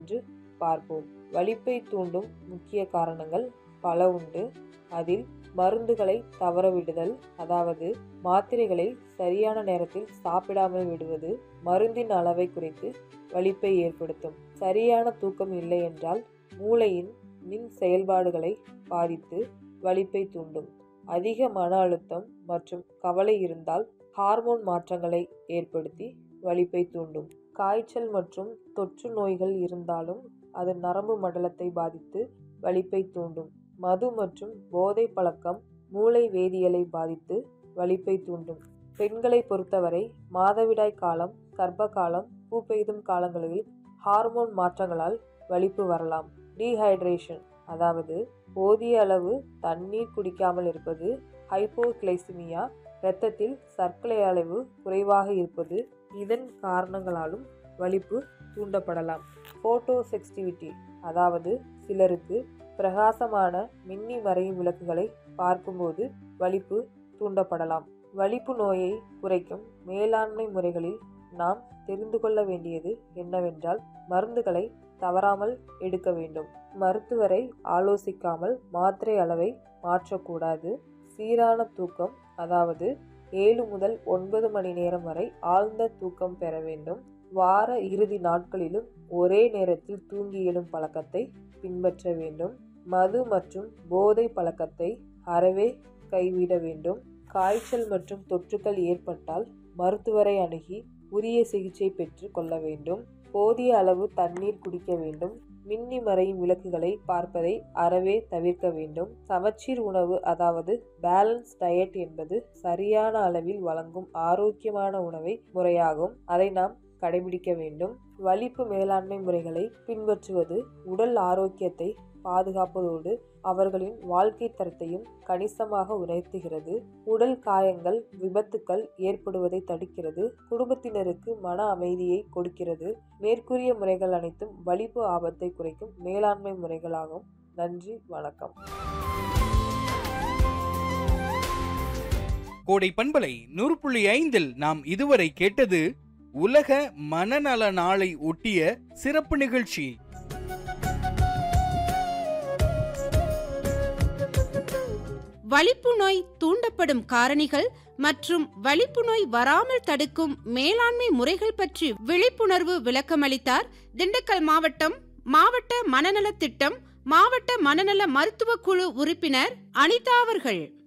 என்று பார்ப்போம் வலிப்பை தூண்டும் முக்கிய காரணங்கள் பல உண்டு அதில் மருந்துகளை தவறவிடுதல் அதாவது மாத்திரைகளை சரியான நேரத்தில் சாப்பிடாமல் விடுவது மருந்தின் அளவை குறைத்து வலிப்பை ஏற்படுத்தும் சரியான தூக்கம் இல்லை என்றால் மூளையின் மின் செயல்பாடுகளை பாதித்து வலிப்பை தூண்டும் அதிக மன அழுத்தம் மற்றும் கவலை இருந்தால் ஹார்மோன் மாற்றங்களை ஏற்படுத்தி வலிப்பை தூண்டும் காய்ச்சல் மற்றும் தொற்று நோய்கள் இருந்தாலும் அது நரம்பு மண்டலத்தை பாதித்து வலிப்பை தூண்டும் மது மற்றும் போதை பழக்கம் மூளை வேதியியலை பாதித்து வலிப்பை தூண்டும் பெண்களை பொறுத்தவரை மாதவிடாய் காலம் கர்ப்ப காலம் பூ பெய்தும் காலங்களில் ஹார்மோன் மாற்றங்களால் வலிப்பு வரலாம் டீஹைட்ரேஷன் அதாவது போதிய அளவு தண்ணீர் குடிக்காமல் இருப்பது ஹைப்போகிளைசிமியா இரத்தத்தில் சர்க்கரை அளவு குறைவாக இருப்பது இதன் காரணங்களாலும் வலிப்பு தூண்டப்படலாம் ஃபோட்டோசெக்ஸ்டிவிட்டி அதாவது சிலருக்கு பிரகாசமான மின்னி மறையும் விளக்குகளை பார்க்கும்போது வலிப்பு தூண்டப்படலாம் வலிப்பு நோயை குறைக்கும் மேலாண்மை முறைகளில் நாம் தெரிந்து கொள்ள வேண்டியது என்னவென்றால் மருந்துகளை தவறாமல் எடுக்க வேண்டும் மருத்துவரை ஆலோசிக்காமல் மாத்திரை அளவை மாற்றக்கூடாது சீரான தூக்கம் அதாவது ஏழு முதல் ஒன்பது மணி நேரம் வரை ஆழ்ந்த தூக்கம் பெற வேண்டும் வார இறுதி நாட்களிலும் ஒரே நேரத்தில் தூங்கி எழும் பழக்கத்தை பின்பற்ற வேண்டும் மது மற்றும் போதை பழக்கத்தை அறவே கைவிட வேண்டும் காய்ச்சல் மற்றும் தொற்றுக்கள் ஏற்பட்டால் மருத்துவரை அணுகி உரிய சிகிச்சை பெற்று கொள்ள வேண்டும் போதிய அளவு தண்ணீர் குடிக்க வேண்டும் மின்னி மறையும் விளக்குகளை பார்ப்பதை அறவே தவிர்க்க வேண்டும் சமச்சீர் உணவு அதாவது பேலன்ஸ் டயட் என்பது சரியான அளவில் வழங்கும் ஆரோக்கியமான உணவை முறையாகும் அதை நாம் கடைபிடிக்க வேண்டும் வலிப்பு மேலாண்மை முறைகளை பின்பற்றுவது உடல் ஆரோக்கியத்தை பாதுகாப்பதோடு அவர்களின் வாழ்க்கை தரத்தையும் கணிசமாக உயர்த்துகிறது உடல் காயங்கள் விபத்துக்கள் ஏற்படுவதை தடுக்கிறது குடும்பத்தினருக்கு மன அமைதியை கொடுக்கிறது மேற்கூறிய முறைகள் அனைத்தும் வலிப்பு ஆபத்தை குறைக்கும் மேலாண்மை முறைகளாகும் நன்றி வணக்கம் கோடை பண்பலை நூறு புள்ளி ஐந்தில் நாம் இதுவரை கேட்டது உலக மனநல நாளை ஒட்டிய சிறப்பு நிகழ்ச்சி வலிப்பு நோய் தூண்டப்படும் காரணிகள் மற்றும் வலிப்பு நோய் வராமல் தடுக்கும் மேலாண்மை முறைகள் பற்றி விழிப்புணர்வு விளக்கமளித்தார் திண்டுக்கல் மாவட்டம் மாவட்ட மனநல திட்டம் மாவட்ட மனநல மருத்துவ குழு உறுப்பினர் அனிதா அவர்கள்